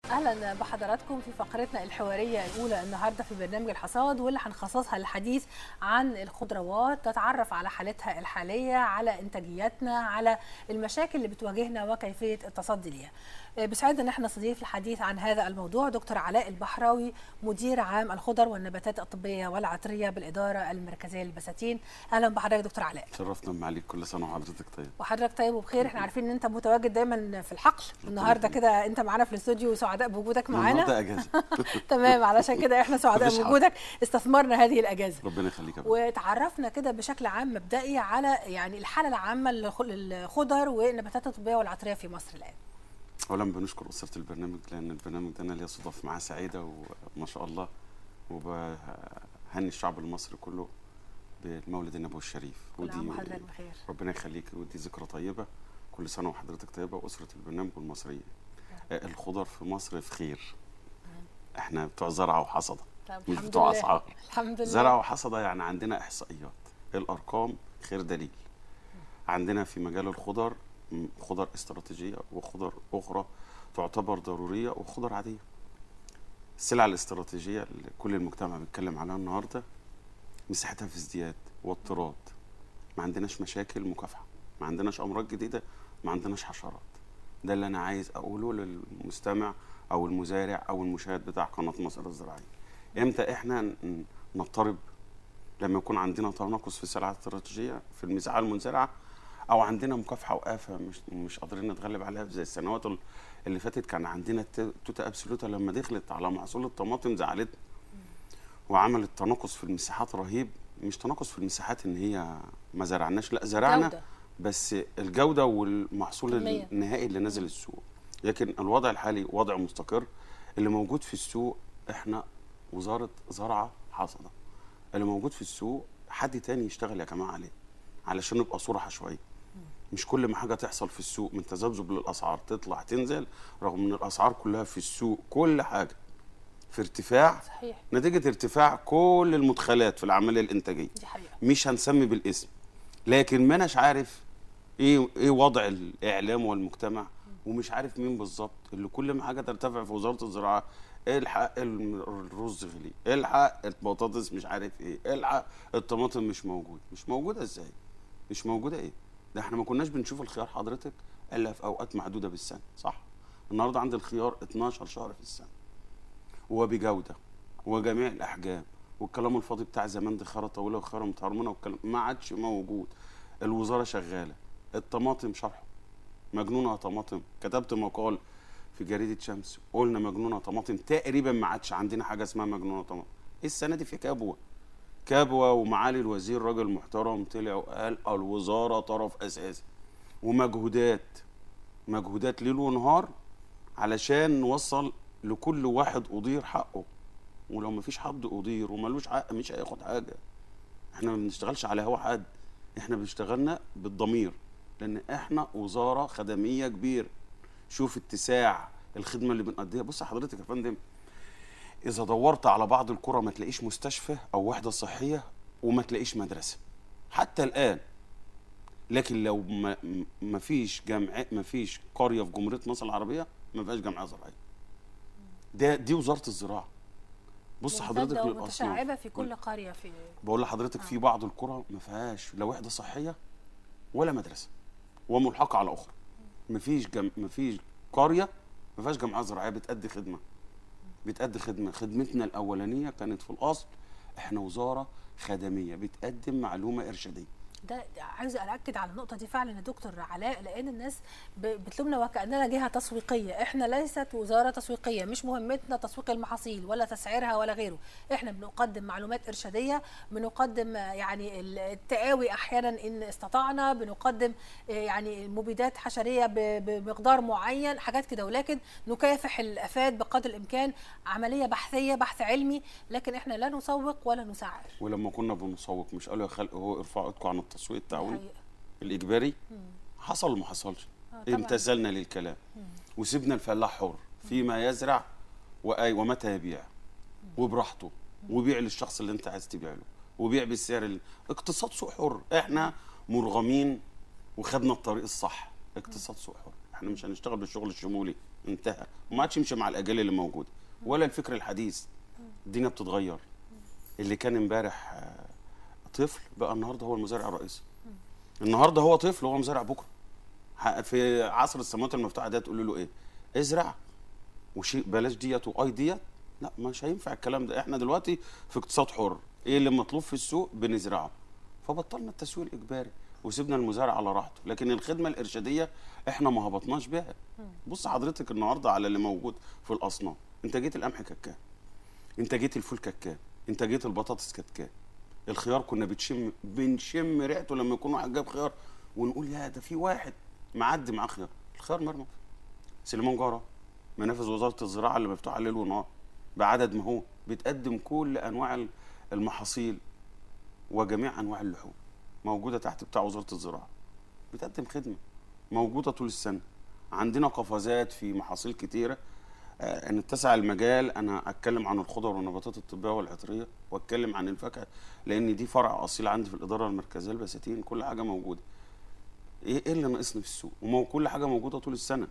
اهلا بحضراتكم في فقرتنا الحواريه الاولى النهارده في برنامج الحصاد واللي هنخصصها للحديث عن الخضروات نتعرف على حالتها الحاليه على انتاجيتنا على المشاكل اللي بتواجهنا وكيفيه التصدي ليها بسعدنا ان احنا نستضيف الحديث عن هذا الموضوع دكتور علاء البحراوي مدير عام الخضر والنباتات الطبيه والعطريه بالاداره المركزيه للبساتين اهلا بحضرتك دكتور علاء شرفتنا معاليك كل سنه وحضرتك طيب وحضرتك طيب وبخير احنا عارفين ان انت متواجد دايما في الحقل النهارده كده انت معانا في الاستوديو وسعداء بوجودك معانا النهارده اجازه تمام علشان كده احنا سعداء مفيش حق. بوجودك استثمرنا هذه الاجازه ربنا يخليك يا رب. وتعرفنا كده بشكل عام مبدئي على يعني الحاله العامه للخ- للخضر والنباتات الطبيه والعطريه في مصر الان اولا بنشكر اسره البرنامج لان البرنامج ده انا ليا صدف معاه سعيده وما شاء الله وبهني الشعب المصري كله بالمولد النبوي الشريف كل عام وحضرتك بخير ربنا يخليك ودي ذكرى طيبه كل سنه وحضرتك طيبه واسره البرنامج والمصريين آه، الخضر في مصر في خير احنا بتوع زرعه وحصده طب مش الحمد بتوع لله. اسعار الحمد لله زرع وحصد يعني عندنا احصائيات الارقام خير دليل عندنا في مجال الخضر م، خضر استراتيجيه وخضر اخرى تعتبر ضروريه وخضر عاديه السلع الاستراتيجيه اللي كل المجتمع بيتكلم عليها النهارده مساحتها في ازدياد واضطراد ما عندناش مشاكل مكافحه ما عندناش امراض جديده ما عندناش حشرات ده اللي انا عايز اقوله للمستمع او المزارع او المشاهد بتاع قناه مصر الزراعيه امتى احنا ن- نضطرب لما يكون عندنا تناقص في السلع الاستراتيجيه في المزرعه المنزرعه او عندنا مكافحه وآفة مش مش قادرين نتغلب عليها زي السنوات ال- اللي فاتت كان عندنا الت- توتا ابسولوتا لما دخلت على محصول الطماطم زعلتنا وعملت تناقص في المساحات رهيب مش تناقص في المساحات ان هي ما زرعناش لا زرعنا جودة. بس الجوده والمحصول كمية. النهائي اللي نزل السوق لكن الوضع الحالي وضع مستقر اللي موجود في السوق احنا وزاره زراعه حاصده اللي موجود في السوق حد تاني يشتغل يا جماعه عليه علشان نبقى صوره عشوائيه مش كل ما حاجه تحصل في السوق من تذبذب للاسعار تطلع تنزل رغم ان الاسعار كلها في السوق كل حاجه في ارتفاع صحيح نتيجه ارتفاع كل المدخلات في العمليه الانتاجيه دي حقيقه مش هنسمي بالاسم لكن ما اناش عارف ايه ايه وضع الاعلام والمجتمع ومش عارف مين بالظبط اللي كل ما حاجه ترتفع في وزاره الزراعه الحق الم- الرز غلي الحق البطاطس مش عارف ايه الحق الطماطم مش موجود مش موجوده ازاي مش موجوده ايه ده احنا ما كناش بنشوف الخيار حضرتك الا في اوقات محدوده بالسنه صح النهارده عند الخيار 12 شهر في السنه وبجوده وجميع الاحجام والكلام الفاضي بتاع زمان دي خياره طويله وخياره متهرمنه والكلام ما عادش موجود الوزاره شغاله الطماطم شرح مجنونه يا طماطم كتبت مقال في جريده شمس قلنا مجنونه طماطم تقريبا ما عادش عندنا حاجه اسمها مجنونه طماطم السنه دي في كبوه كبوه ومعالي الوزير راجل محترم طلع وقال الوزاره طرف اساسي ومجهودات مجهودات ليل ونهار علشان نوصل لكل واحد أضير حقه ولو ما فيش حد أضير وملوش حق مش هياخد حاجة احنا ما بنشتغلش على هوا حد احنا بنشتغلنا بالضمير لأن احنا وزارة خدمية كبيرة شوف اتساع الخدمة اللي بنقدمها بص حضرتك يا فندم إذا دورت على بعض القرى ما تلاقيش مستشفى أو وحدة صحية وما تلاقيش مدرسة حتى الآن لكن لو ما ما فيش جامعة ما فيش قرية في جمهورية مصر العربية ما فيهاش جامعة زراعية ده دي وزارة الزراعة بص حضرتك ممتدة للأصناف ومتشعبه في كل قريه في بقول لحضرتك في بعض القرى ما فيهاش لا وحده صحيه ولا مدرسه وملحقه على اخرى ما فيش جم... ما فيش قريه ما فيهاش جمعيه زراعيه بتأدي خدمه بتأدي خدمه خدمتنا الاولانيه كانت في الاصل احنا وزاره خدميه بتقدم معلومه ارشاديه ده عايزه ااكد على النقطه دي فعلا يا دكتور علاء لان الناس ب- بتلومنا وكاننا جهه تسويقيه احنا ليست وزاره تسويقيه مش مهمتنا تسويق المحاصيل ولا تسعيرها ولا غيره احنا بنقدم معلومات ارشاديه بنقدم آه، يعني التقاوي احيانا ان استطعنا بنقدم آه، يعني مبيدات حشريه ب- بمقدار معين حاجات كده ولكن نكافح الافات بقدر الامكان عمليه بحثيه بحث علمي لكن احنا لا نسوق ولا نسعر ولما كنا بنسوق مش قالوا يا خلق هو ارفعوا ايدكم عن التسويق التعاوني حقيقة. الاجباري حصل وما حصلش آه، طبعاً. امتثلنا للكلام وسيبنا الفلاح حر فيما يزرع وأي ومتى يبيع وبراحته وبيع للشخص اللي انت عايز تبيع له وبيع بالسعر اللي... اقتصاد سوق حر احنا مرغمين وخدنا الطريق الصح اقتصاد سوق حر احنا مش هنشتغل بالشغل الشمولي انتهى وما عادش يمشي مع الاجيال اللي موجوده ولا الفكر الحديث الدنيا بتتغير اللي كان امبارح آه، طفل بقى النهارده هو المزارع الرئيسي النهارده هو طفل وهو مزارع بكره ح- في عصر السماوات المفتوحه ده تقول له ايه ازرع وشيء بلاش ديت واي ديت لا مش هينفع الكلام ده احنا دلوقتي في اقتصاد حر ايه اللي مطلوب في السوق بنزرعه فبطلنا التسويق الاجباري وسيبنا المزارع على راحته لكن الخدمه الارشاديه احنا ما هبطناش بيها بص حضرتك النهارده على اللي موجود في الاصناف انتاجيه القمح كانت كام انتاجيه الفول كانت كام انتاجيه البطاطس كانت كام الخيار كنا بتشم بنشم ريحته لما يكون واحد جاب خيار ونقول يا ده في واحد معدي معاه خيار الخيار مرمى سليمان جاره منافذ وزاره الزراعه اللي مفتوحه ليل ونهار بعدد مهول بتقدم كل انواع المحاصيل وجميع انواع اللحوم موجوده تحت بتاع وزاره الزراعه بتقدم خدمه موجوده طول السنه عندنا قفزات في محاصيل كتيره آه، ان اتسع المجال انا اتكلم عن الخضر والنباتات الطبيه والعطريه واتكلم عن الفاكهه لان دي فرع اصيل عندي في الاداره المركزيه البساتين كل حاجه موجوده ايه ايه اللي ناقصني في السوق ومو كل حاجه موجوده طول السنه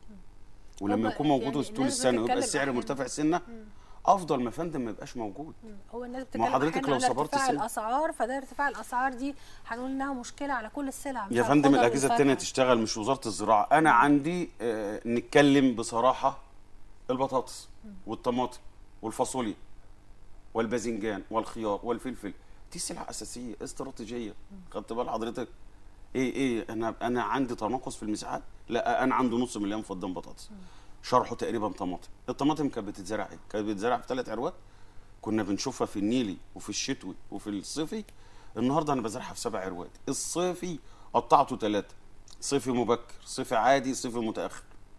ولما هما يكون موجود يعني طول الناس السنه ويبقى بتتكلم السعر أحياناً- مرتفع سنه افضل ما فندم ما يبقاش موجود هو الناس ما بتتكلم حضرتك أحياناً لو على صبرت ارتفاع سنة. الاسعار فده ارتفاع الاسعار دي هنقول انها مشكله على كل السلع مش يا على فندم الخضر الاجهزه التانية والفاكهة. تشتغل مش وزاره الزراعه انا عندي آه نتكلم بصراحه البطاطس والطماطم والفاصوليا والباذنجان والخيار والفلفل دي سلع اساسيه استراتيجيه خدت بال حضرتك ايه ايه انا انا عندي تناقص في المساحات لا انا عندي نص مليون فدان بطاطس شرحه تقريبا طماطم الطماطم كانت بتتزرع ايه كانت بتتزرع في ثلاث عروات كنا بنشوفها في النيلي وفي الشتوي وفي الصيفي النهارده انا بزرعها في سبع عروات الصيفي قطعته ثلاثه صيفي مبكر صيفي عادي صيفي متاخر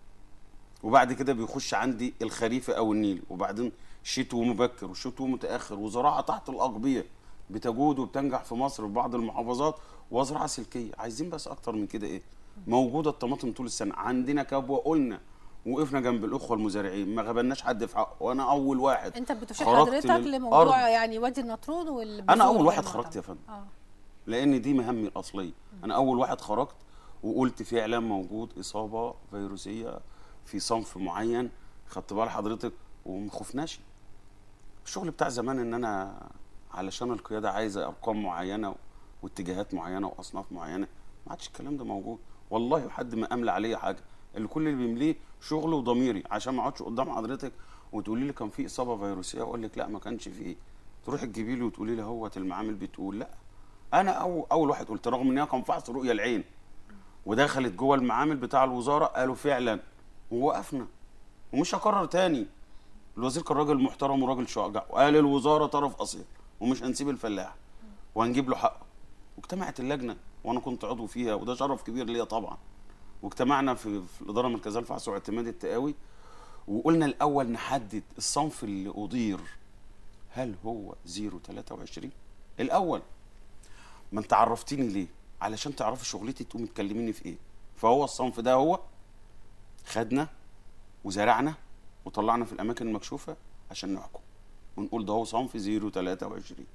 وبعد كده بيخش عندي الخريفي او النيلي وبعدين شتو مبكر وشتو متاخر وزراعه تحت الاقبيه بتجود وبتنجح في مصر في بعض المحافظات وزراعه سلكيه عايزين بس اكتر من كده ايه موجوده الطماطم طول السنه عندنا كبوه قلنا وقفنا جنب الاخوه المزارعين ما غبناش حد في حقه وانا اول واحد انت بتشير خرجت حضرتك للأرض. لموضوع يعني وادي النطرون والبذور انا اول واحد والمعتمد. خرجت يا فندم اه لان دي مهمي الاصليه انا اول واحد خرجت وقلت في اعلان موجود اصابه فيروسيه في صنف معين خدت بال حضرتك وما خفناش الشغل بتاع زمان ان انا علشان القياده عايزه ارقام معينه واتجاهات معينه واصناف معينه ما عادش الكلام ده موجود والله حد ما املى عليا حاجه اللي كل اللي بيمليه شغل وضميري عشان ما اقعدش قدام حضرتك وتقولي لي كان في اصابه فيروسيه اقول لك لا ما كانش فيه تروح تجيبي لي وتقولي لي هوت المعامل بتقول لا انا أول, اول واحد قلت رغم ان هي كان فحص رؤيه العين ودخلت جوه المعامل بتاع الوزاره قالوا فعلا ووقفنا ومش هكرر تاني الوزير كان راجل محترم وراجل شجاع وقال الوزاره طرف اصيل ومش هنسيب الفلاح وهنجيب له حقه واجتمعت اللجنه وانا كنت عضو فيها وده شرف كبير ليا طبعا واجتمعنا في, في الاداره المركزيه للفحص واعتماد التقاوي وقلنا الاول نحدد الصنف اللي اضير هل هو 023 الاول ما انت عرفتني ليه علشان تعرفي شغلتي تقوم تكلميني في ايه فهو الصنف ده هو خدنا وزرعنا وطلعنا في الاماكن المكشوفه عشان نحكم ونقول ده هو صنف 023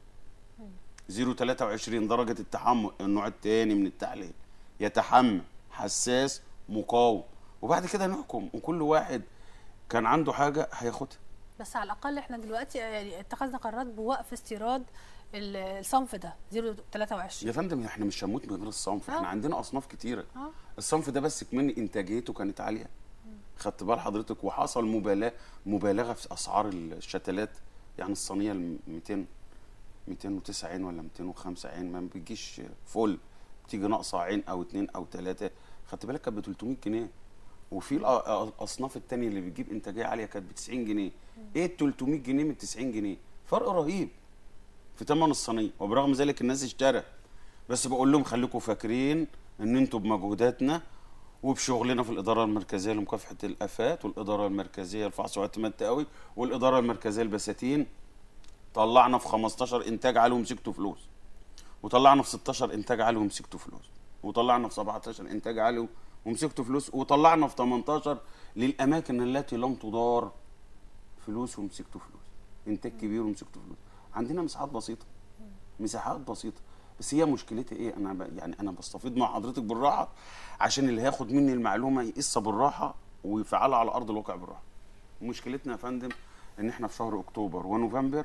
023 درجه التحمل النوع الثاني من التحليل يتحمل حساس مقاوم وبعد كده نحكم وكل واحد كان عنده حاجه هياخدها بس على الاقل احنا دلوقتي يعني اتخذنا قرارات بوقف استيراد ال- الصنف ده 023 يا فندم احنا مش هنموت من غير الصنف احنا آه. عندنا اصناف كتيره اه الصنف ده بس كمان انتاجيته كانت عاليه خدت بال حضرتك وحصل مبالاه مبالغه في اسعار الشتلات يعني الصينيه ال 200 290 ولا 205 عين ما بتجيش فل بتيجي ناقصه عين او اتنين او ثلاثه خدت بالك كانت ب 300 جنيه وفي الأ- الاصناف التانية اللي بتجيب انتاجيه عاليه كانت ب 90 جنيه ايه ال 300 جنيه من 90 جنيه فرق رهيب في ثمن الصينيه وبرغم ذلك الناس اشترت بس بقول لهم خليكم فاكرين ان انتوا بمجهوداتنا وبشغلنا في الاداره المركزيه لمكافحه الافات والاداره المركزيه للفحص واعتماد تقوي والاداره المركزيه للبساتين طلعنا في 15 انتاج عالي ومسكتوا فلوس وطلعنا في 16 انتاج عالي ومسكتوا فلوس وطلعنا في 17 انتاج عالي ومسكتوا فلوس وطلعنا في 18 للاماكن التي لم تدار فلوس ومسكتوا فلوس انتاج كبير ومسكتوا فلوس عندنا مساحات بسيطه مساحات بسيطه بس هي مشكلتي ايه انا ب... يعني انا بستفيض مع حضرتك بالراحه عشان اللي هياخد مني المعلومه يقيسها بالراحه ويفعلها على ارض الواقع بالراحه مشكلتنا يا فندم ان احنا في شهر اكتوبر ونوفمبر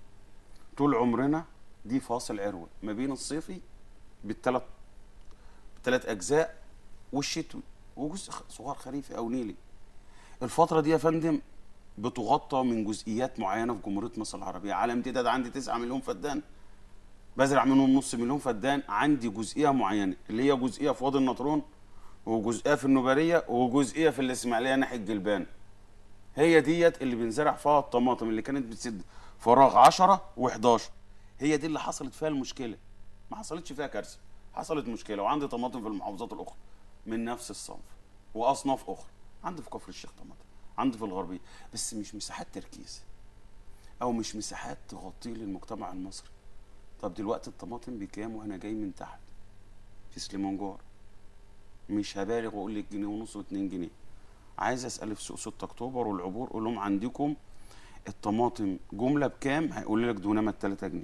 طول عمرنا دي فاصل عروه ما بين الصيفي بالثلاث بالثلاث اجزاء والشتوي وجزء خ- صغير خريفي او نيلي الفتره دي يا فندم بتغطى من جزئيات معينه في جمهوريه مصر العربيه على امتداد عندي 9 مليون فدان بزرع منهم نص مليون فدان عندي جزئيه معينه اللي هي جزئيه في وادي النطرون وجزئيه في النوباريه وجزئيه في الاسماعيليه ناحيه جلبان هي ديت اللي بنزرع فيها الطماطم اللي كانت بتسد فراغ 10 و11 هي دي اللي حصلت فيها المشكله ما حصلتش فيها كارثه حصلت مشكله وعندي طماطم في المحافظات الاخرى من نفس الصنف واصناف اخرى عندي في كفر الشيخ طماطم عندي في الغربيه بس مش مساحات تركيز او مش مساحات تغطي لي المجتمع المصري طب دلوقتي الطماطم بكام وانا جاي من تحت في سليمان مش هبالغ واقول لك جنيه ونص و2 جنيه عايز اسال في سوق 6 اكتوبر والعبور اقول لهم عندكم الطماطم جمله بكام هيقول لك دونما 3 جنيه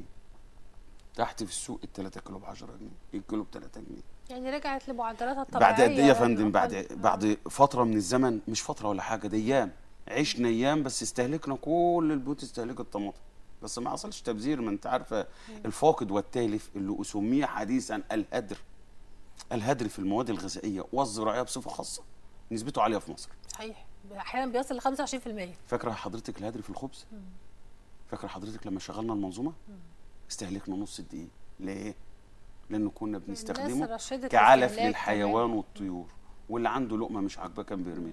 تحت في السوق ال 3 كيلو ب 10 جنيه الكيلو ب 3 جنيه يعني رجعت لمعدلاتها الطبيعيه بعد قد ايه يا فندم والأقل. بعد بعد فتره من الزمن مش فتره ولا حاجه ده ايام عشنا ايام بس استهلكنا كل البيوت استهلكت الطماطم بس ما حصلش تبذير ما انت عارفه الفاقد والتالف اللي اسميه حديثا الهدر الهدر في المواد الغذائيه والزراعيه بصفه خاصه نسبته عاليه في مصر صحيح احيانا بيصل ل 25% فاكره حضرتك الهدر في الخبز فاكره حضرتك لما شغلنا المنظومه استهلكنا نص الدقيق ليه لانه كنا بنستخدمه رشدت كعلف الاستهلاك للحيوان والطيور واللي عنده لقمه مش عاجباه كان بيرميها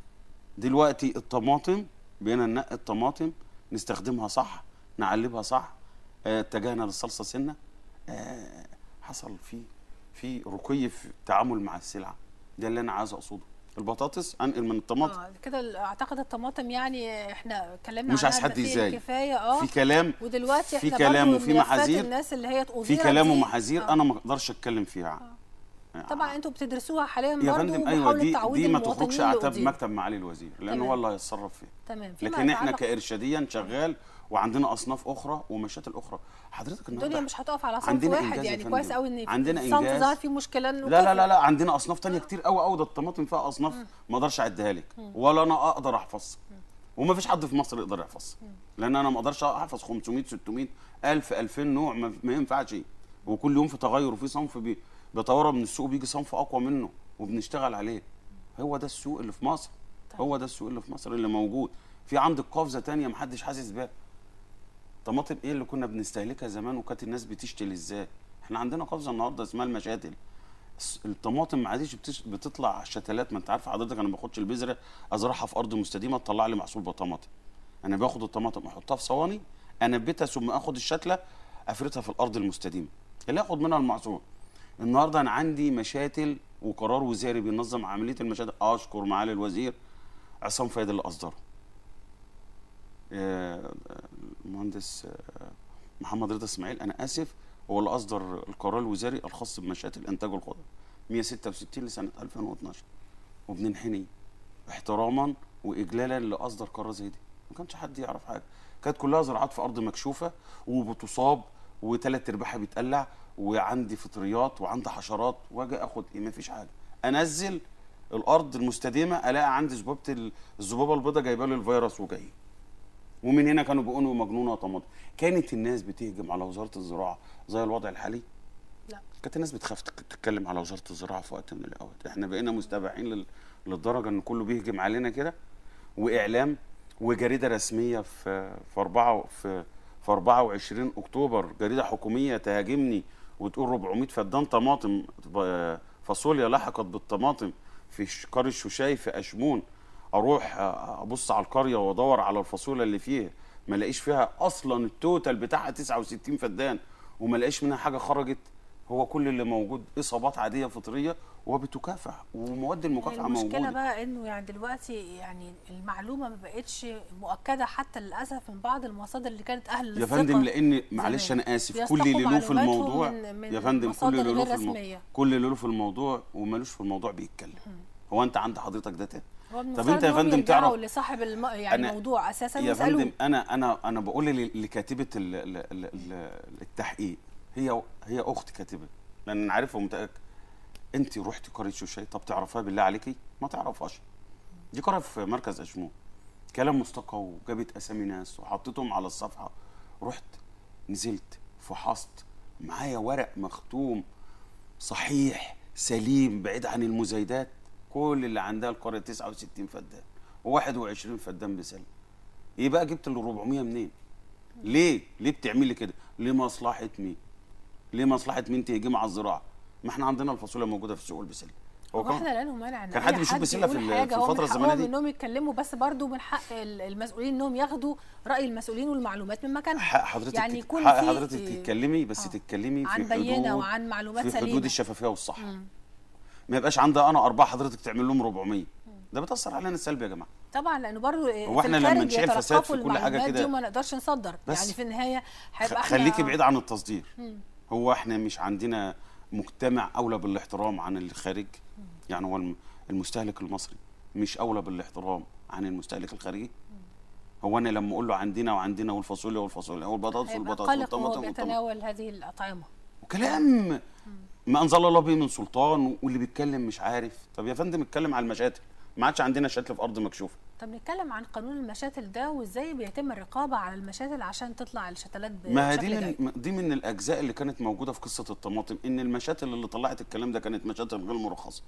دلوقتي الطماطم بقينا ننقي الطماطم نستخدمها صح نعلبها صح آه، اتجهنا للصلصه سنه آه، حصل في في رقي في التعامل مع السلعه ده اللي انا عايز اقصده البطاطس انقل من الطماطم اه كده ال- اعتقد الطماطم يعني احنا اتكلمنا مش عنها عايز حد بما فيه يزاي. الكفايه اه في كلام ودلوقتي في احنا كلام برضو وفي ملفات محاذير الناس اللي هي في أثيرت كلام دي- ومحاذير آه. انا ما اقدرش اتكلم فيها طبعا انتوا بتدرسوها حاليا يا برضو فندم ايوه محاولة دي تعويض دي ما المواطنين تخرجش اللي اعتاب أضيعوا. مكتب معالي الوزير لان تمام. هو اللي هيتصرف فيها تمام فيما لكن احنا يتعلق- كارشاديا شغال وعندنا اصناف اخرى ومشاتل اخرى حضرتك الدنيا النهارده مش هتقف على صنف عندنا واحد إنجاز يا يعني فندم. كويس قوي ان في عندنا صنف إنجاز. ظهر فيه مشكله إنه لا لا كفر. لا لا عندنا اصناف تانية كتير قوي قوي ده الطماطم فيها اصناف ما اقدرش اعدها لك ولا انا اقدر احفظها وما فيش حد في مصر يقدر يحفظها لان انا ما اقدرش احفظ 500 600 الف 2000 نوع ما, ما ينفعش وكل يوم في تغير وفي صنف بي- بيتورى من السوق بيجي صنف اقوى منه وبنشتغل عليه هو ده السوق اللي في مصر هو ده السوق اللي في مصر اللي موجود في عندك قفزه تانية محدش حاسس بيها طماطم ايه اللي كنا بنستهلكها زمان وكانت الناس بتشتل ازاي احنا عندنا قفزه النهارده اسمها المشاتل الس- الطماطم ما عادش بتش... بتطلع شتلات ما انت عارف حضرتك انا ما باخدش البذره ازرعها في ارض مستديمه تطلع لي محصول بطماطم انا باخد الطماطم احطها في صواني انبتها ثم اخد الشتله افرتها في الارض المستديمه اللي اخد منها المحصول النهارده انا عندي مشاتل وقرار وزاري بينظم عمليه المشاتل اشكر معالي الوزير عصام فايد اللي اصدره آه، المهندس آه، محمد رضا اسماعيل انا اسف هو اللي اصدر القرار الوزاري الخاص بمشات الانتاج والخضر 166 لسنه 2012 وبننحني احتراما واجلالا اللي اصدر قرار زي دي ما كانش حد يعرف حاجه كانت كلها زراعات في ارض مكشوفه وبتصاب وثلاث ارباعها بيتقلع وعندي فطريات وعندي حشرات واجي اخد ايه ما فيش حاجه انزل الارض المستديمه الاقي عندي ذبابه ال- الذبابه البيضاء جايبه لي الفيروس وجاي ومن هنا كانوا بيقولوا مجنونه طماطم كانت الناس بتهجم على وزاره الزراعه زي الوضع الحالي لا كانت الناس بتخاف تك- تتكلم على وزاره الزراعه في وقت من الاوقات احنا بقينا مستبعين لل... للدرجه ان كله بيهجم علينا كده واعلام وجريده رسميه في في 4 في في 24 اكتوبر جريده حكوميه تهاجمني وتقول 400 فدان طماطم ب- فاصوليا لحقت بالطماطم في ش- قريه شوشاي في اشمون اروح أ- ابص على القريه وادور على الفاصوليا اللي فيها ما الاقيش فيها اصلا التوتال بتاعها 69 فدان وما الاقيش منها حاجه خرجت هو كل اللي موجود اصابات عاديه فطريه وبتكافح ومواد المكافحه المشكله موجوده بقى انه يعني دلوقتي يعني المعلومه ما بقتش مؤكده حتى للاسف من بعض المصادر اللي كانت اهل يا للثقة فندم لاني معلش زمان. انا اسف بيستقوا كل اللي له في معلوماتهم الموضوع من- من يا فندم كل مصادر اللي له غير في الموضوع رسمية. كل اللي له في الموضوع ومالوش في الموضوع بيتكلم هو انت عند حضرتك داتا هو طب المفترض انت يا إنهم فندم يرجعوا تعرف لصاحب الم... يعني أنا- الموضوع اساسا يا ويسالوه فندم انا انا انا بقول ل- لكاتبه ال- ال- ال- ال- التحقيق هي هي اخت كاتبه لان انا عارفها ومتاكد انت رحتي قريه شوشاي طب تعرفها بالله عليكي ما تعرفهاش دي قريه في مركز اشمون كلام مستقى وجابت اسامي ناس وحطيتهم على الصفحه رحت نزلت فحصت معايا ورق مختوم صحيح سليم بعيد عن المزايدات كل اللي عندها القريه 69 فدان و21 فدان بسلم يبقى جبت ال 400 منين؟ ليه؟ ليه بتعملي كده؟ لمصلحه مين؟ ليه مصلحه مين تهجم على الزراعه؟ ما احنا عندنا الفاصوليا موجوده في السوق البسله هو كمان- احنا لا له مانع ان كان أي حد بيشوف بسلة في يقول ال- حاجة، في هو من الفترة حقهم الزمنية دي؟ انهم يتكلموا بس برضو من حق ال- المسؤولين انهم ياخدوا راي المسؤولين والمعلومات من مكانها حق حضرتك يعني تت- يكون حق في حضرتك إيه، تتكلمي بس آه. تتكلمي في عن حدود بينه وعن معلومات في سليمة. حدود الشفافيه والصح ما يبقاش عندها انا اربعه حضرتك تعمل لهم 400 ده بتاثر علينا السلبي يا جماعه طبعا لانه برضو هو في إحنا لما الخارج نشيل فساد يتلقفوا في كل حاجة المعلومات كده- دي وما نقدرش نصدر بس. يعني في النهايه خ- هيبقى احنا خليكي بعيد عن التصدير هو احنا مش عندنا مجتمع اولى بالاحترام عن الخارج يعني هو الم- المستهلك المصري مش اولى بالاحترام عن المستهلك الخارجي هو انا لما اقول له عندنا وعندنا والفاصوليا والفاصوليا والبطاطس هيبقى والبطاطس قلق وهو والطماطم والطماطم بيتناول هذه الاطعمه وكلام ما انزل الله به من سلطان واللي بيتكلم مش عارف طب يا فندم اتكلم على المشاتل ما عادش عندنا شتل في ارض مكشوفه طب نتكلم عن قانون المشاتل ده وازاي بيتم الرقابه على المشاتل عشان تطلع الشتلات ما هي بشكل دي جيد من دي من الاجزاء اللي كانت موجوده في قصه الطماطم ان المشاتل اللي طلعت الكلام ده كانت مشاتل غير مرخصه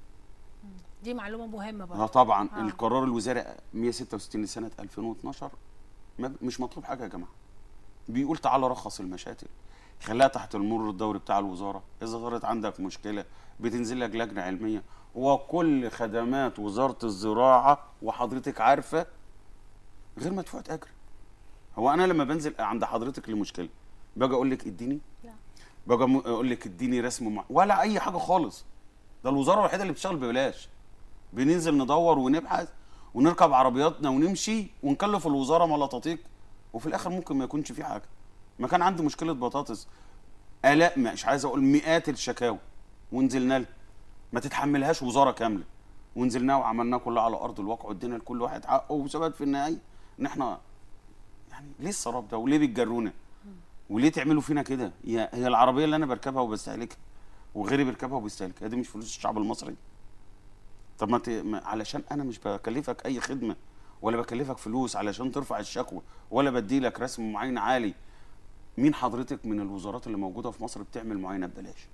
دي معلومه مهمه اه برضه طبعا آه. القرار الوزاري 166 لسنه 2012 ما مش مطلوب حاجه يا جماعه بيقول تعالى رخص المشاتل خليها تحت المر الدوري بتاع الوزاره اذا ظهرت عندك مشكله بتنزل لك لجنه علميه وكل خدمات وزاره الزراعه وحضرتك عارفه غير مدفوعه اجر هو انا لما بنزل عند حضرتك لمشكله باجي اقول لك اديني لا. باجي أم- اقول لك اديني رسم مع... ولا اي حاجه خالص ده الوزاره الوحيده اللي بتشتغل ببلاش بننزل ندور ونبحث ونركب عربياتنا ونمشي ونكلف الوزاره ما لا تطيق وفي الاخر ممكن ما يكونش في حاجه ما كان عندي مشكله بطاطس الاء مش عايز اقول مئات الشكاوى ونزلنا لها ما تتحملهاش وزاره كامله ونزلناها وعملناها كلها على ارض الواقع وادينا لكل واحد حقه وثبت في النهايه ان احنا يعني ليه السراب ده وليه بتجرونا وليه تعملوا فينا كده هي هي العربيه اللي انا بركبها وبستهلكها وغيري بيركبها وبيستهلكها دي مش فلوس الشعب المصري طب ما, ت... ما علشان انا مش بكلفك اي خدمه ولا بكلفك فلوس علشان ترفع الشكوى ولا بدي لك رسم معاينه عالي مين حضرتك من الوزارات اللي موجوده في مصر بتعمل معاينه ببلاش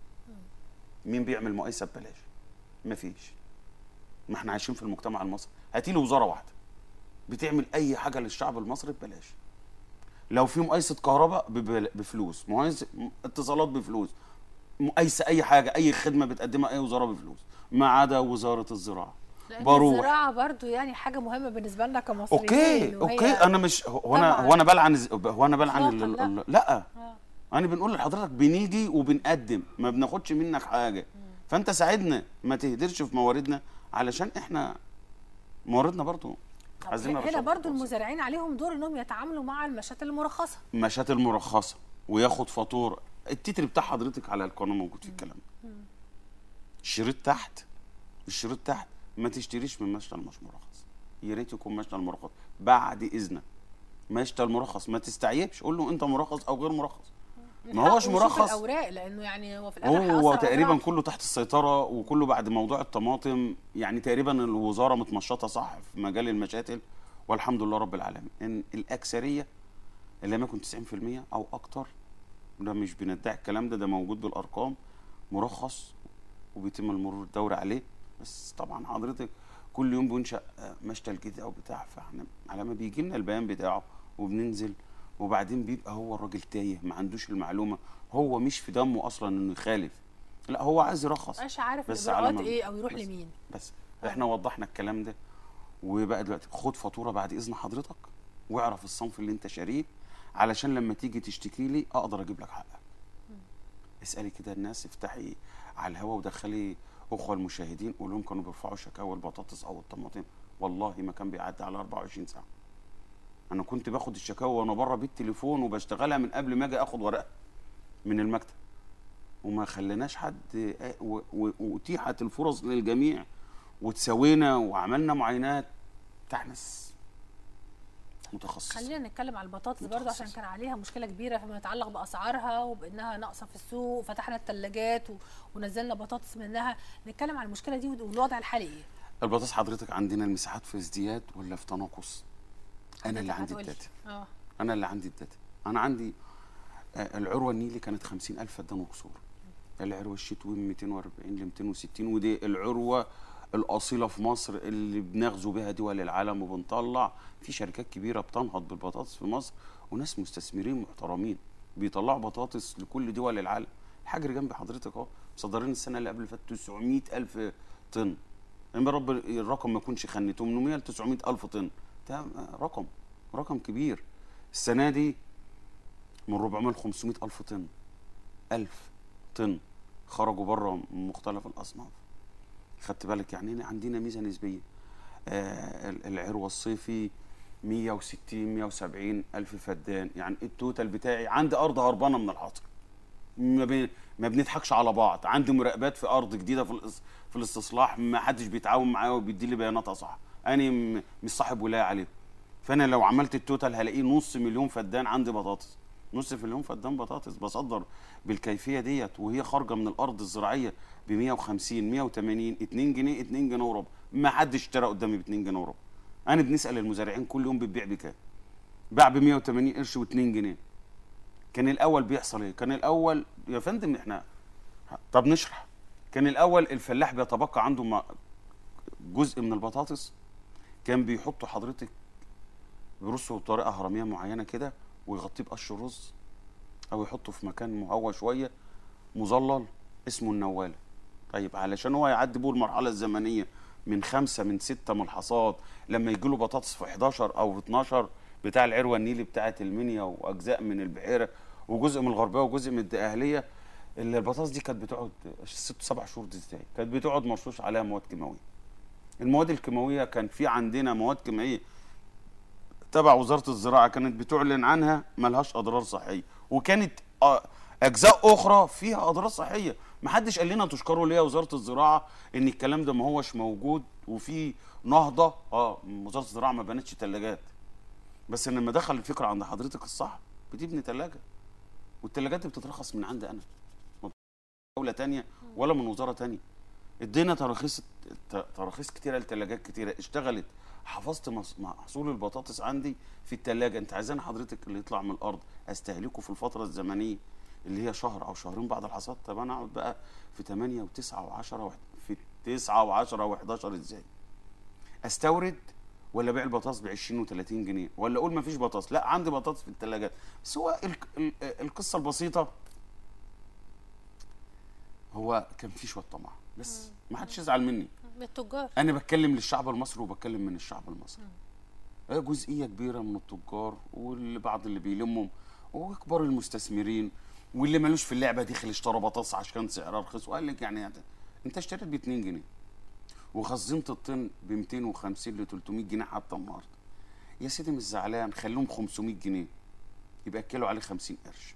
مين بيعمل مقايسه ببلاش مفيش ما احنا عايشين في المجتمع المصري هاتي لي وزاره واحده بتعمل اي حاجه للشعب المصري ببلاش لو في مقايسه كهرباء ببل- بفلوس مقايسه اتصالات بفلوس مقايسه اي حاجه اي خدمه بتقدمها اي وزاره بفلوس ما عدا وزاره الزراعه لان بروح. الزراعه برضو يعني حاجه مهمه بالنسبه لنا كمصريين اوكي وهي- اوكي انا مش هو انا طبعاً. هو انا بلعن الز- هو انا بلعن ال- إطلاقاً، ال- لا آه. انا بنقول لحضرتك بنيجي وبنقدم ما بناخدش منك حاجه فانت ساعدنا ما تهدرش في مواردنا علشان احنا مواردنا برضو طب عايزين هنا نرشد برضو في مصر. المزارعين عليهم دور انهم يتعاملوا مع المشاتل المرخصه مشاتل مرخصه وياخد فاتوره التتر بتاع حضرتك على القناه موجود في الكلام ده الشريط تحت الشريط تحت ما تشتريش من مشتل مش مرخص يا ريت يكون مشتل مرخص بعد اذنك مشتل مرخص ما تستعيبش قول له انت مرخص او غير مرخص ما هوش من حقه يشوف مرخص. الاوراق لانه يعني هو في الاخر هو هيأثر على تقريبا زراعته. كله تحت السيطره وكله بعد موضوع الطماطم يعني تقريبا الوزاره متنشطه صح في مجال المشاتل والحمد لله رب العالمين ان الاكثريه اللي ما يكون 90% او اكتر ده مش بندعي الكلام ده ده موجود بالارقام مرخص وبيتم المرور الدوري عليه بس طبعا حضرتك كل يوم بينشا آه، مشتل جديد او بتاع فاحنا على ما بيجي لنا البيان بتاعه وبننزل وبعدين بيبقى هو الراجل تايه ما عندوش المعلومه هو مش في دمه اصلا انه يخالف لا هو عايز يرخص مش عارف بس الاجراءات على ما- ايه او يروح بس- لمين بس احنا وضحنا الكلام ده وبقى دلوقتي خد فاتوره بعد اذن حضرتك واعرف الصنف اللي انت شاريه علشان لما تيجي تشتكي لي اقدر اجيب لك حقك اسالي كده الناس افتحي على الهوا ودخلي اخوه المشاهدين قول لهم كانوا بيرفعوا شكاوى البطاطس او الطماطم والله ما كان بيعدي على 24 ساعه انا كنت باخد الشكاوى وانا بره بالتليفون وبشتغلها من قبل ما اجي اخد ورقه من المكتب وما خليناش حد و- و- واتيحت الفرص للجميع وتسوينا وعملنا معاينات بتاع ناس متخصص خلينا نتكلم على البطاطس برضو عشان متخصص. كان عليها مشكله كبيره فيما يتعلق باسعارها وبانها ناقصه في السوق وفتحنا الثلاجات و... ونزلنا بطاطس منها نتكلم على المشكله دي والوضع الحالي ايه البطاطس حضرتك عندنا المساحات في ازدياد ولا في تناقص انا اللي عندي هتقولي. الداتا اه انا اللي عندي الداتا انا عندي آه، العروه النيلي كانت 50000 فدان وكسور العروه الشتوي من 240 ل 260 ودي العروه الاصيله في مصر اللي بنغزو بها دول العالم وبنطلع في شركات كبيره بتنهض بالبطاطس في مصر وناس مستثمرين محترمين بيطلعوا بطاطس لكل دول العالم الحجر جنب حضرتك اهو مصدرين السنه اللي قبل اللي فاتت 900 الف طن يعني يا رب الرقم ما يكونش خني 800 ل 900 الف طن ده رقم رقم كبير السنه دي من 400 ل 500 الف طن الف طن خرجوا بره من مختلف الاصناف خدت بالك يعني هنا عندنا ميزه نسبيه آه ال- العروه الصيفي 160 170 الف فدان يعني التوتال بتاعي عندي ارض هربانه من الحصر ما, بي... ما بنضحكش على بعض عندي مراقبات في ارض جديده في الاس... في الاستصلاح ما حدش بيتعاون معايا وبيدي لي بياناتها صح انا م... مش صاحب ولايه عليهم فانا لو عملت التوتال هلاقيه نص مليون فدان عندي بطاطس نص مليون فدان بطاطس بصدر بالكيفيه ديت وهي خارجه من الارض الزراعيه ب 150 180 2 جنيه 2 جنيه وربع ما حدش اشترى قدامي ب 2 جنيه وربع انا بنسال المزارعين كل يوم بتبيع بكام باع ب 180 قرش و2 جنيه كان الاول بيحصل ايه كان الاول يا فندم احنا طب نشرح كان الاول الفلاح بيتبقى عنده ما- جزء من البطاطس كان بيحطوا حضرتك بيرصوا بطريقه هرميه معينه كده ويغطيه بقش رز او يحطه في مكان مهوى شويه مظلل اسمه النواله طيب علشان هو يعدي بيه المرحله الزمنيه من خمسه من سته ملحظات لما يجي له بطاطس في 11 او في 12 بتاع العروه النيلي بتاعه المنيا واجزاء من البحيره وجزء من الغربيه وجزء من الدقهليه اللي البطاطس دي كانت بتقعد ست سبع شهور دي ازاي؟ كانت بتقعد مرشوش عليها مواد كيماويه. المواد الكيماويه كان في عندنا مواد كيماويه تبع وزاره الزراعه كانت بتعلن عنها ملهاش اضرار صحيه وكانت آه، اجزاء اخرى فيها اضرار صحيه ما حدش قال لنا تشكروا ليه يا وزاره الزراعه ان الكلام ده ما هوش موجود وفي نهضه اه وزاره الزراعه ما بنتش ثلاجات بس لما دخل الفكره عند حضرتك الصح بتبني ثلاجه والثلاجات دي بتترخص من عندي انا ما دوله تانية ولا من وزاره تانية ادينا تراخيص ت- تراخيص كتيره لثلاجات كتيره اشتغلت حفظت مص- محصول البطاطس عندي في الثلاجه انت عايزين حضرتك اللي يطلع من الارض استهلكه في الفتره الزمنيه اللي هي شهر او شهرين بعد الحصاد طب انا اقعد بقى في 8 و9 و10 في 9 و10 و11 ازاي استورد ولا ابيع البطاطس ب 20 و30 جنيه ولا اقول ما فيش بطاطس لا عندي بطاطس في الثلاجات بس هو الك- ال- القصه البسيطه هو كان في شويه طمع بس ما حدش يزعل مني بالتجار انا بتكلم للشعب المصري وبتكلم من الشعب المصري آه، جزئيه كبيره من التجار والبعض اللي بيلمهم وكبار المستثمرين واللي ملوش في اللعبه دخل اشترى بطاطس عشان سعرها رخيص وقال لك يعني هت- انت اشتريت ب 2 جنيه وخزنت الطن ب 250 ل 300 جنيه حتى النهارده يا سيدي مش زعلان خليهم 500 جنيه يبقى الكيلو عليه 50 قرش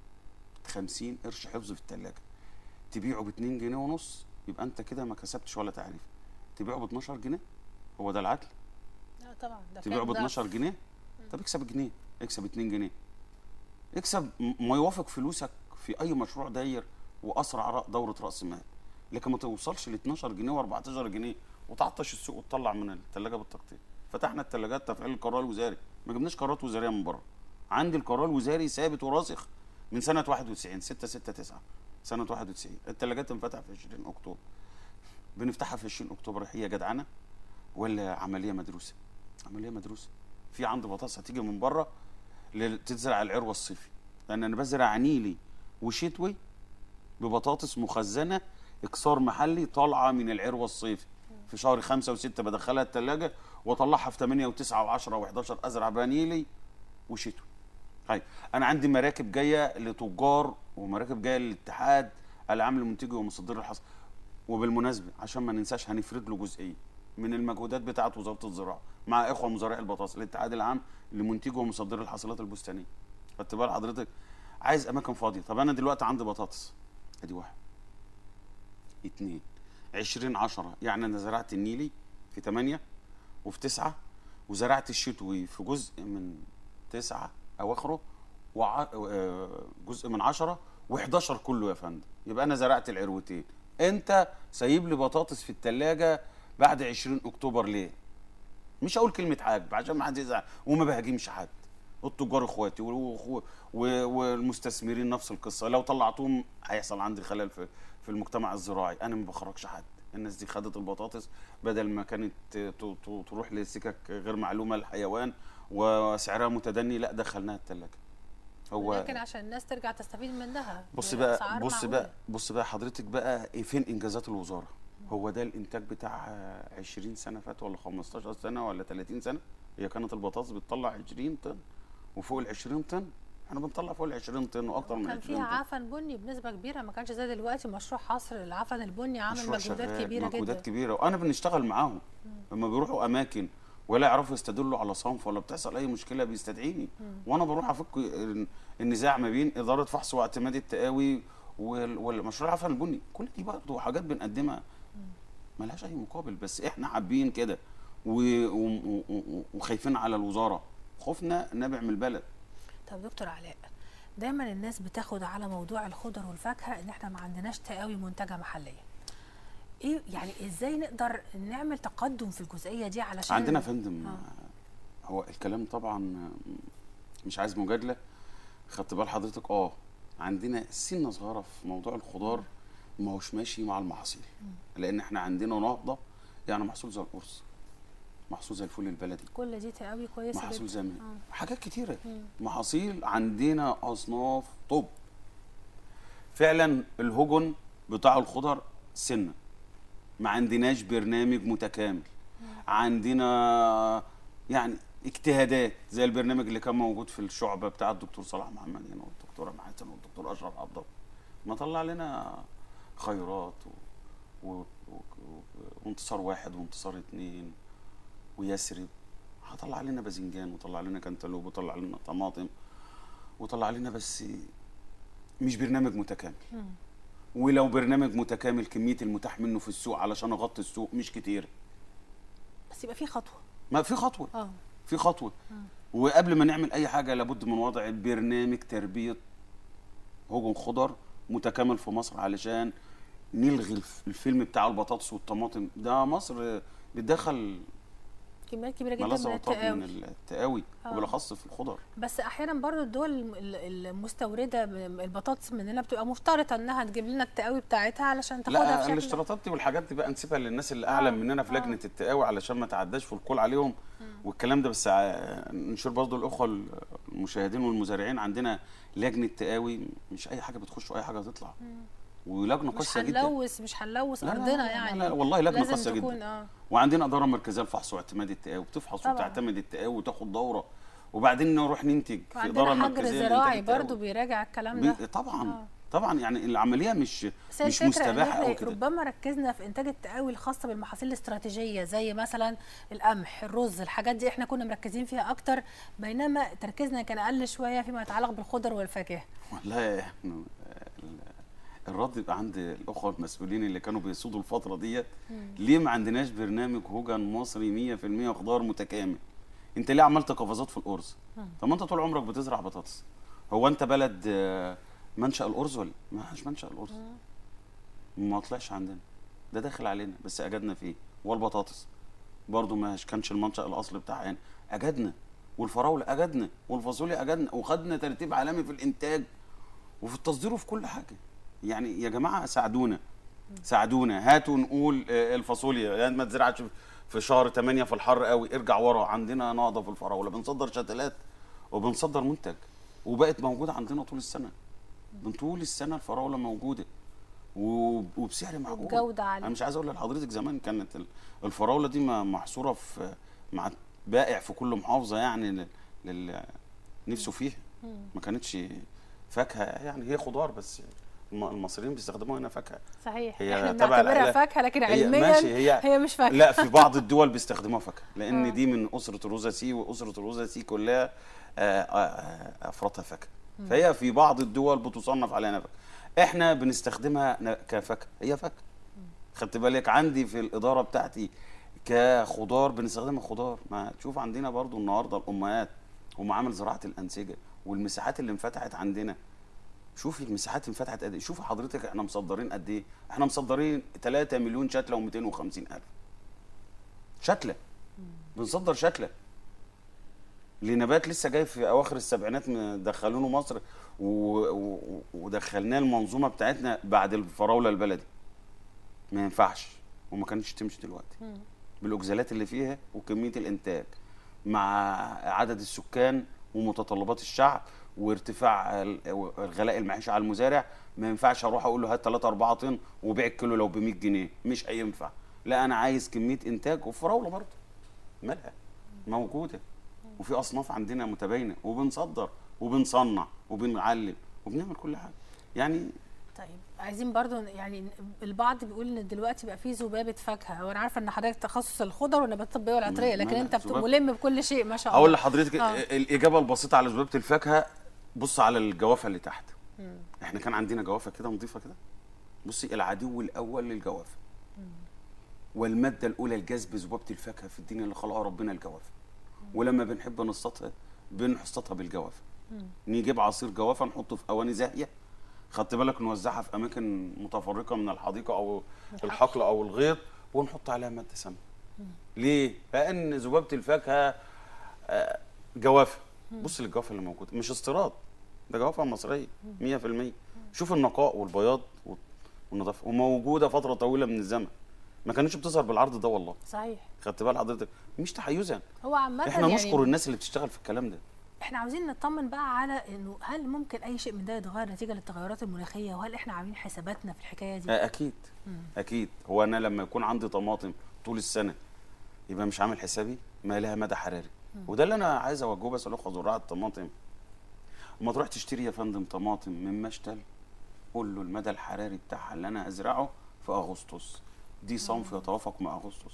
50 قرش حفظ في الثلاجه تبيعه ب 2 جنيه ونص يبقى انت كده ما كسبتش ولا تعريف تبيعه ب 12 جنيه هو ده العدل لا طبعا ده تبيعه ب كام ضعف. 12 جنيه طب اكسب جنيه اكسب 2 جنيه اكسب م- ما يوافق فلوسك في اي مشروع داير واسرع ر- دوره راس مال لكن ما توصلش ل 12 جنيه و14 جنيه وتعطش السوق وتطلع من الثلاجه بالتقطيع فتحنا الثلاجات تفعيل القرار الوزاري ما جبناش قرارات وزاريه من بره عندي القرار الوزاري ثابت وراسخ من سنه 91 6 6 9 سنه 91 الثلاجات انفتح في 20 اكتوبر بنفتحها في 20 اكتوبر هي جدعنه ولا عمليه مدروسه عمليه مدروسه في عندي بطاطس هتيجي من بره ل- تزرع العروه الصيفي لان انا بزرع نيلي وشتوي ببطاطس مخزنه اكسار محلي طالعه من العروه الصيفي في شهر خمسة وستة بدخلها التلاجة واطلعها في 8 و9 و10 و11 ازرع بها نيلي وشتوي طيب انا عندي مراكب جايه لتجار ومراكب جايه للاتحاد العام لمنتجي ومصدري الحصى وبالمناسبه عشان ما ننساش هنفرد له جزئيه من المجهودات بتاعه وزاره الزراعه مع اخوه مزارعي البطاطس الاتحاد العام لمنتجي ومصدري الحاصلات البستانيه خدت بال حضرتك عايز اماكن فاضيه طب انا دلوقتي عندي بطاطس ادي واحد اتنين عشرين عشرة يعني انا زرعت النيلي في تمانية وفي تسعة وزرعت الشتوي في جزء من تسعة اواخره وع... آه، جزء من عشرة و11 كله يا فندم يبقى انا زرعت العروتين انت سايب لي بطاطس في التلاجة بعد 20 اكتوبر ليه مش هقول كلمه عاجب عشان ما حد يزعل وما بهاجمش حد التجار اخواتي و- و- و- والمستثمرين نفس القصه لو طلعتهم هيحصل عندي خلل في في المجتمع الزراعي انا ما بخرجش حد الناس دي خدت البطاطس بدل ما كانت ت- ت- تروح لسكك غير معلومه الحيوان وسعرها متدني لا دخلناها الثلاجه هو لكن عشان الناس ترجع تستفيد منها بص بأسعار بقى بص معقولة. بقى بص بقى حضرتك بقى إيه فين انجازات الوزاره هو ده الانتاج بتاع 20 سنه فات ولا 15 سنه ولا 30 سنه هي كانت البطاطس بتطلع 20 طن وفوق ال 20 طن احنا بنطلع فوق ال 20 طن واكتر من كان 20 فيها طن عفن بني بنسبه كبيره ما كانش زي دلوقتي مشروع حصر العفن البني عامل مشروع مجهودات شغال، كبيره مجهودات جدا كبيره وانا بنشتغل معاهم لما بيروحوا اماكن ولا يعرفوا يستدلوا على صنف ولا بتحصل اي مشكله بيستدعيني وانا بروح افك ال- النزاع ما بين اداره فحص واعتماد التقاوي وال- والمشروع العفن البني كل دي برضه حاجات بنقدمها ملهاش اي مقابل بس احنا حابين كده و- و- و- وخايفين على الوزاره خوفنا نابع من البلد طب دكتور علاء دايما الناس بتاخد على موضوع الخضر والفاكهه ان احنا ما عندناش تقاوي منتجه محليه ايه يعني ازاي نقدر نعمل تقدم في الجزئيه دي علشان عندنا يا فندم آه. هو الكلام طبعا مش عايز مجادله خدت بال حضرتك اه عندنا سنه صغيره في موضوع الخضار ما هوش ماشي مع المحاصيل لان احنا عندنا نهضه يعني محصول زي القرص محصول زي الفول البلدي كل دي تقاوي كويسه محصول جدا زي ما- آه. حاجات كتيره مم. محاصيل عندنا اصناف طب فعلا الهجن بتاع الخضر سنه ما عندناش برنامج متكامل عندنا يعني اجتهادات زي البرنامج اللي كان موجود في الشعبه بتاع الدكتور صلاح محمد هنا والدكتوره محسن والدكتور اشرف عبد الله ما طلع لنا خيرات و... و... و... و... وانتصار واحد وانتصار اتنين ويسرب هطلع لنا باذنجان وطلع لنا كنتالوب وطلع لنا طماطم وطلع لنا بس مش برنامج متكامل مم. ولو برنامج متكامل كميه المتاح منه في السوق علشان اغطي السوق مش كتير بس يبقى في خطوه ما في خطوه اه في خطوه وقبل ما نعمل اي حاجه لابد من وضع برنامج تربيه هجن خضر متكامل في مصر علشان نلغي الف- الفيلم بتاع البطاطس والطماطم ده مصر بتدخل كميات كبيره جدا ملذ من وطاب من التقاوي التقاوي آه. وبالاخص في الخضر بس احيانا برضو الدول الم- ال- المستورده من البطاطس مننا بتبقى مشترطه انها تجيب لنا التقاوي بتاعتها علشان تاخدها لا بشكل الاشتراطات دي والحاجات دي بقى نسيبها للناس اللي اعلم آه، مننا في آه. لجنه التقاوي علشان ما تعداش في القول عليهم والكلام ده بس ع- نشوف برضو الاخوه المشاهدين والمزارعين عندنا لجنه تقاوي مش اي حاجه بتخش واي حاجه تطلع ولجنه مش قاسيه جدا هنلوث مش هنلوث لا لا ارضنا لا لا يعني لا والله لجنه لازم قاسيه تكون جدا اه وعندنا اداره مركزيه لفحص واعتماد التقاوي بتفحص طبعاً. وتعتمد التقاوي وتاخد دوره وبعدين نروح ننتج في اداره وعندنا حجر مركزيه زراعي لإنتاج التقاوي. برضو بيراجع الكلام بي- ده طبعا آه. طبعا يعني العمليه مش بس هي مش الفكرة إن مستباحه إحنا قوي كده ربما ركزنا في انتاج التقاوي الخاصه بالمحاصيل الاستراتيجيه زي مثلا القمح الرز الحاجات دي احنا كنا مركزين فيها اكتر بينما تركيزنا كان اقل شويه فيما يتعلق بالخضر والفاكهه والله احنا ال- الرد يبقى عند الاخوه المسؤولين اللي كانوا بيسودوا الفتره ديت ليه ما عندناش برنامج هوجن مصري 100% خضار متكامل انت ليه عملت قفزات في الارز طب ما انت طول عمرك بتزرع بطاطس هو انت بلد آه، منشا الارز ولا ما فيش منشا الارز ما طلعش عندنا ده داخل علينا بس اجدنا فيه والبطاطس برضو ما كانش المنشا الاصلي بتاعها يعني اجدنا والفراوله اجدنا والفاصوليا اجدنا وخدنا ترتيب عالمي في الانتاج وفي التصدير وفي كل حاجه يعني يا جماعه ساعدونا ساعدونا هاتوا نقول آه، الفاصوليا يعني ما تزرعش في شهر 8 في الحر قوي ارجع ورا عندنا نهضه في الفراوله بنصدر شتلات وبنصدر منتج وبقت موجوده عندنا طول السنه من طول السنه الفراوله موجوده و- وبسعر معقول وبجودة عالية. انا مش عايز اقول لحضرتك زمان كانت ال- الفراوله دي ما- محصوره في مع بائع في كل محافظه يعني لل- لل نفسه فيها ما كانتش فاكهه يعني هي خضار بس الم- المصريين بيستخدموها هنا فاكهه صحيح هي احنا تبع بنعتبرها العائلة. فاكهه لكن هي علميا ماشي هي هي مش فاكهه لا في بعض الدول بيستخدموها فاكهه لان آه. دي من اسره الروزاسي واسره الروزاسي كلها آه، آه، آه، افرادها فاكهه فهي في بعض الدول بتصنف عليها فاكهه احنا بنستخدمها ن- كفاكهه هي فاكهه خدت بالك عندي في الاداره بتاعتي كخضار بنستخدمها خضار ما تشوف عندنا برضو النهارده الامهات ومعامل زراعه الانسجه والمساحات اللي انفتحت عندنا شوفي المساحات انفتحت قد ايه شوفي حضرتك احنا مصدرين قد ايه احنا مصدرين 3 مليون شتله و250 الف شتله بنصدر شتله لنبات لسه جاي في اواخر السبعينات دخلونه مصر و... و... ودخلناه المنظومه بتاعتنا بعد الفراوله البلدي ما ينفعش وما كانتش تمشي دلوقتي بالاوكزالات اللي فيها وكميه الانتاج مع عدد السكان ومتطلبات الشعب وارتفاع ال- غلاء المعيشه على المزارع ما ينفعش اروح اقول له هات 3 4 طن وبيع الكيلو لو ب 100 جنيه مش هينفع لا انا عايز كميه انتاج وفراوله برضه مالها موجوده وفي اصناف عندنا متباينه وبنصدر وبنصنع وبنعلم وبنعمل كل حاجه يعني طيب عايزين برضو يعني البعض بيقول ان دلوقتي بقى في ذبابه فاكهه وانا عارفه ان حضرتك تخصص الخضر والنباتات الطبيه والعطريه ما لكن أنا انت بت- ذبابة- ملم بكل شيء ما شاء الله اقول لحضرتك آه. الاجابه البسيطه على ذبابه الفاكهه بص على الجوافه اللي تحت احنا كان عندنا جوافه كده نظيفه كده بصي العدو الاول للجوافه والماده الاولى لجذب ذبابه الفاكهه في الدنيا اللي خلقها ربنا الجوافه ولما بنحب نصطادها بنحصطها بالجوافه نجيب عصير جوافه نحطه في اواني زاهيه خدت بالك نوزعها في اماكن متفرقه من الحديقه او الحقل او الغيط ونحط عليها ماده سامه ليه لان ذبابه الفاكهه آه، جوافه بص للجوافه اللي موجوده مش استيراد ده جوافه مصريه 100% شوف النقاء والبياض وال- والنظافه وموجوده فتره طويله من الزمن ما كانتش بتظهر بالعرض ده والله صحيح خدت بال حضرتك مش تحيزا هو عامه احنا يعني نشكر الناس اللي بتشتغل في الكلام ده احنا عاوزين نطمن بقى على انه هل ممكن اي شيء من ده يتغير نتيجه للتغيرات المناخيه وهل احنا عاملين حساباتنا في الحكايه دي آه، اكيد اكيد هو انا لما يكون عندي طماطم طول السنه يبقى مش عامل حسابي ما لها مدى حراري وده اللي انا عايز اوجهه بس لاخوة زراعه الطماطم اما تروح تشتري يا فندم طماطم من مشتل قول له المدى الحراري بتاعها اللي انا ازرعه في اغسطس دي صنف يتوافق مع اغسطس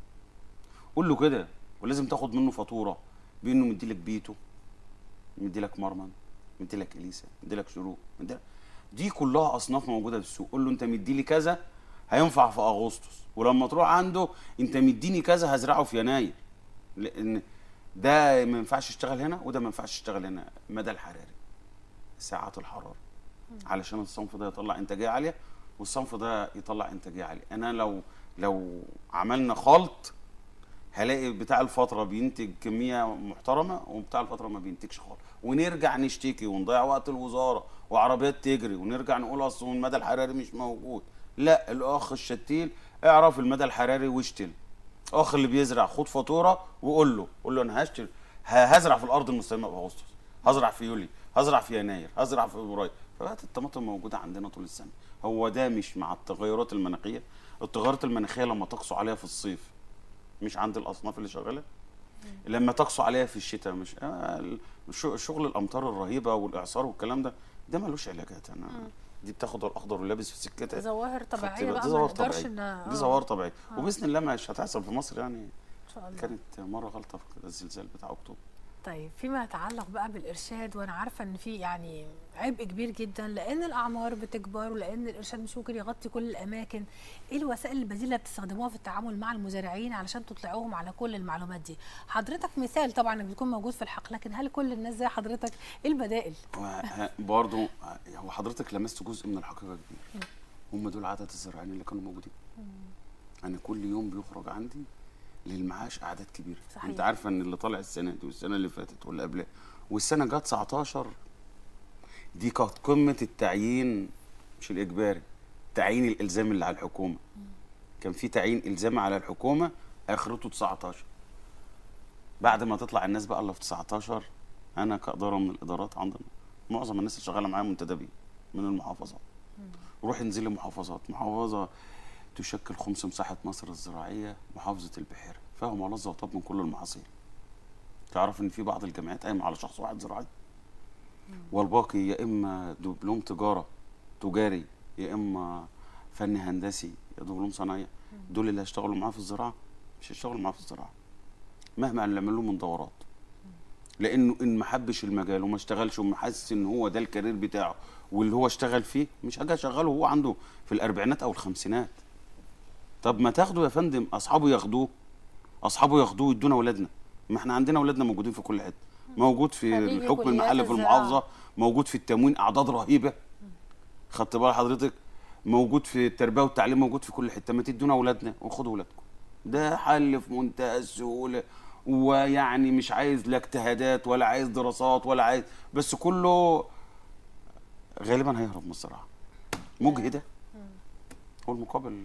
قول له كده ولازم تاخد منه فاتوره بانه مديلك بيتو مديلك مرمن مديلك اليسا مديلك شروق مديلك دي كلها اصناف موجوده في السوق قول له انت مديلي كذا هينفع في اغسطس ولما تروح عنده انت مديني كذا هزرعه في يناير لان ده ما ينفعش يشتغل هنا وده ما ينفعش يشتغل هنا مدى الحراري ساعات الحراره علشان الصنف ده يطلع انتاجيه عاليه والصنف ده يطلع انتاجيه عاليه انا لو لو عملنا خلط هلاقي بتاع الفترة بينتج كمية محترمة وبتاع الفترة ما بينتجش خالص ونرجع نشتكي ونضيع وقت الوزارة وعربيات تجري ونرجع نقول اصل المدى الحراري مش موجود لا الاخ الشتيل اعرف المدى الحراري واشتل اخ اللي بيزرع خد فاتورة وقول له قول له انا هشتل ه- هزرع في الارض المستلمة في اغسطس هزرع في يوليو هزرع في يناير هزرع في فبراير فبقت الطماطم موجودة عندنا طول السنة هو ده مش مع التغيرات المناخية التغيرات المناخية لما تقسو عليها في الصيف مش عند الاصناف اللي شغاله لما تقسو عليها في الشتاء مش آه الش- شغل الامطار الرهيبه والاعصار والكلام ده ده ملوش علاجات انا دي بتاخد الاخضر واليابس في سكتها ظواهر خدت طبيعيه بالك؟ بقى دي ما ظواهر نقدرش طبيعيه ان آه، دي ظواهر طبيعيه آه. وباذن الله مش هتحصل في مصر يعني ان شاء الله كانت مره غلطه في الزلزال بتاع اكتوبر طيب فيما يتعلق بقى بالارشاد وانا عارفه ان في يعني عبء كبير جدا لان الاعمار بتكبر ولان الارشاد مش ممكن يغطي كل الاماكن ايه الوسائل البديله اللي بتستخدموها في التعامل مع المزارعين علشان تطلعوهم على كل المعلومات دي حضرتك مثال طبعا انك بتكون موجود في الحقل لكن هل كل الناس زي حضرتك ايه البدائل برضه هو حضرتك لمست جزء من الحقيقه كبير هم دول عدد الزراعين اللي كانوا موجودين انا كل يوم بيخرج عندي للمعاش اعداد كبيره صحيح. انت عارفه ان اللي طالع السنه دي والسنه اللي فاتت واللي قبلها والسنه جت 19 دي كانت قمه التعيين مش الاجباري تعيين الالزام اللي على الحكومه كان في تعيين الزامي على الحكومه اخرته 19 بعد ما تطلع الناس بقى اللي في 19 انا كاداره من الادارات عندنا معظم الناس اللي شغاله معايا منتدبين من المحافظات روح انزل لي محافظات محافظه تشكل خمس مساحه مصر الزراعيه محافظه البحيره فيها ملظه وطب من كل المحاصيل تعرف ان في بعض الجامعات قايمه على شخص واحد زراعي والباقي يا اما دبلوم تجاره تجاري يا اما فن هندسي يا دبلوم صنايع دول اللي هيشتغلوا معاه في الزراعه مش هيشتغلوا معاه في الزراعه مهما نعمل له من دورات لانه ان ما حبش المجال وما اشتغلش وما حاسس ان هو ده الكارير بتاعه واللي هو اشتغل فيه مش هاجي اشغله وهو عنده في الاربعينات او الخمسينات طب ما تاخده يا فندم اصحابه ياخدوه اصحابه ياخدوه يدونا اولادنا ما احنا عندنا اولادنا موجودين في كل حته موجود في خريجي الحكم كليات المحلي في الزراعة. المحافظه موجود في التموين اعداد رهيبه خدت بال حضرتك موجود في التربيه والتعليم موجود في كل حته ما تدونا اولادنا وخدوا اولادكم ده حل في منتهى السهوله ويعني مش عايز لا اجتهادات ولا عايز دراسات ولا عايز بس كله غالبا هيهرب من الزراعه مجهده هو المقابل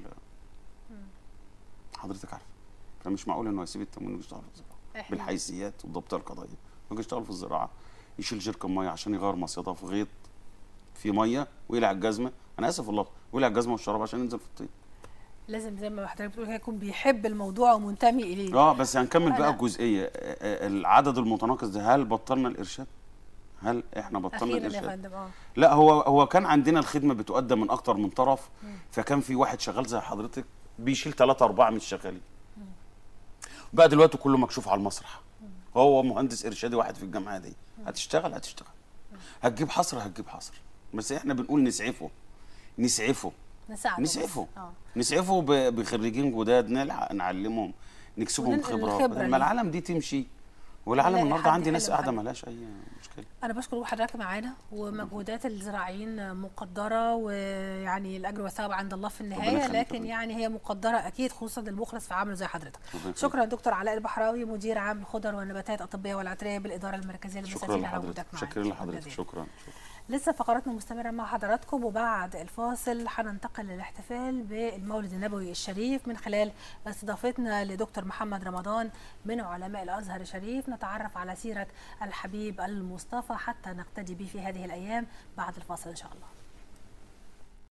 حضرتك عارف فمش معقول انه يسيب التموين ويشتغل في الزراعه إحنا- بالحيثيات والضبطيه القضائيه يجي يشتغل في الزراعه يشيل جيركن ميه عشان يغير مصيدة في غيط في ميه ويقلع الجزمه انا اسف والله ويقلع الجزمه والشراب عشان ينزل في الطين لازم زي ما حضرتك بتقول كده يكون بيحب الموضوع ومنتمي اليه اه بس هنكمل بقى أنا- الجزئيه آه، آه، العدد المتناقص ده هل بطلنا الارشاد؟ هل احنا بطلنا اخيرا يا الارشاد؟ فندم اه لا هو هو كان عندنا الخدمه بتقدم من اكتر من طرف فكان في واحد شغال زي حضرتك بيشيل ثلاثة أربعة مش شغالين بقى دلوقتي كله مكشوف على المسرح هو مهندس إرشادي واحد في الجامعة دي هتشتغل هتشتغل هتجيب حصر هتجيب حصر بس احنا بنقول نسعفه نسعفه نساعده نسعفه بس. اه نسعفه ب- بخريجين جداد نلحق نعلمهم نكسبهم وننقل خبره الخبرة بدل دي. ما العالم دي تمشي والعالم نلاقي النهارده حد عندي ناس يحل قاعده محله. ملهاش اي مشكله انا بشكر حضرتك معانا ومجهودات الزراعيين مقدره ويعني الاجر والثواب عند الله في النهايه يخليك لكن ربنا. يعني هي مقدره اكيد خصوصا المخلص في عمله زي حضرتك ربنا يخليك. شكرا دكتور علاء البحراوي مدير عام الخضر والنباتات الطبيه والعطريه بالاداره المركزيه شكرا للبساتين على لحضرتك وجودك معانا شكرا لحضرتك جزيلا. شكرا شكرا لسه فقراتنا مستمرة مع حضراتكم وبعد الفاصل هننتقل للاحتفال بالمولد النبوي الشريف من خلال استضافتنا لدكتور محمد رمضان من علماء الأزهر الشريف نتعرف على سيرة الحبيب المصطفى حتى نقتدي به في هذه الأيام بعد الفاصل إن شاء الله